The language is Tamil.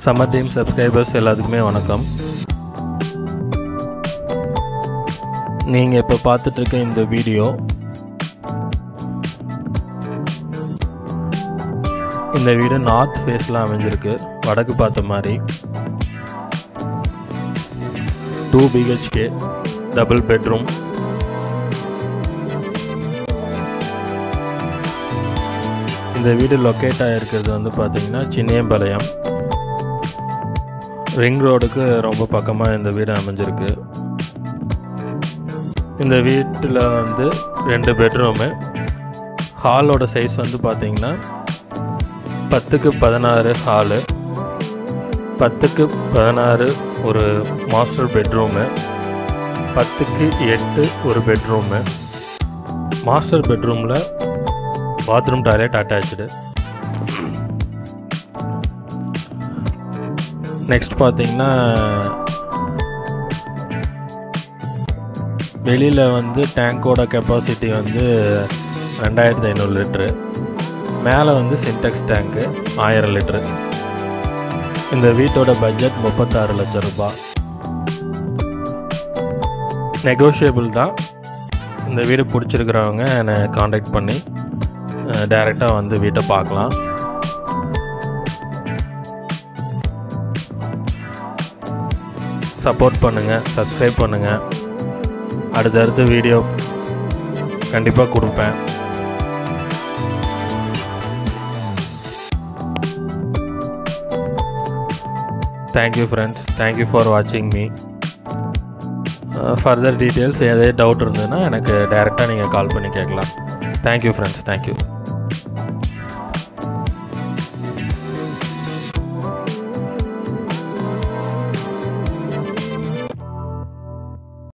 சம்மர் டீம் சப்ஸ்கிரைபர்ஸ் எல்லாத்துக்குமே வணக்கம் நீங்கள் இப்போ பார்த்துட்டு இருக்க இந்த வீடியோ இந்த வீடு நார்த் ஃபேஸில் அமைஞ்சிருக்கு வடக்கு பார்த்த மாதிரி டூ பிஹெச்கே டபுள் பெட்ரூம் இந்த வீடு லொக்கேட் ஆகிருக்கிறது வந்து பார்த்தீங்கன்னா சின்னியம்பாளையம் ரிங் ரோடுக்கு ரொம்ப பக்கமாக இந்த வீடு அமைஞ்சிருக்கு இந்த வீட்டில் வந்து ரெண்டு பெட்ரூமு ஹாலோட சைஸ் வந்து பார்த்தீங்கன்னா பத்துக்கு பதினாறு ஹாலு பத்துக்கு பதினாறு ஒரு மாஸ்டர் பெட்ரூமு பத்துக்கு எட்டு ஒரு பெட்ரூமு மாஸ்டர் பெட்ரூமில் பாத்ரூம் டாய்லெட் அட்டாச்சு நெக்ஸ்ட் பார்த்தீங்கன்னா வெளியில் வந்து டேங்கோட கெப்பாசிட்டி வந்து ரெண்டாயிரத்தி ஐநூறு லிட்ரு மேலே வந்து சின்டெக்ஸ் டேங்க்கு ஆயிரம் லிட்ரு இந்த வீட்டோட பட்ஜெட் முப்பத்தாறு லட்சம் ரூபாய் நெகோஷியபிள் தான் இந்த வீடு பிடிச்சிருக்கிறவங்க என்னை காண்டாக்ட் பண்ணி டைரெக்டாக வந்து வீட்டை பார்க்கலாம் சப்போர்ட் பண்ணுங்கள் சப்ஸ்கிரைப் பண்ணுங்கள் அடுத்தடுத்து வீடியோ கண்டிப்பாக கொடுப்பேன் தேங்க்யூ ஃப்ரெண்ட்ஸ் தேங்க்யூ ஃபார் வாட்சிங் மீ ஃபர்தர் டீட்டெயில்ஸ் எதாவது டவுட் இருந்ததுன்னா எனக்கு டைரெக்டாக நீங்கள் கால் பண்ணி கேட்கலாம் தேங்க்யூ ஃப்ரெண்ட்ஸ் தேங்க்யூ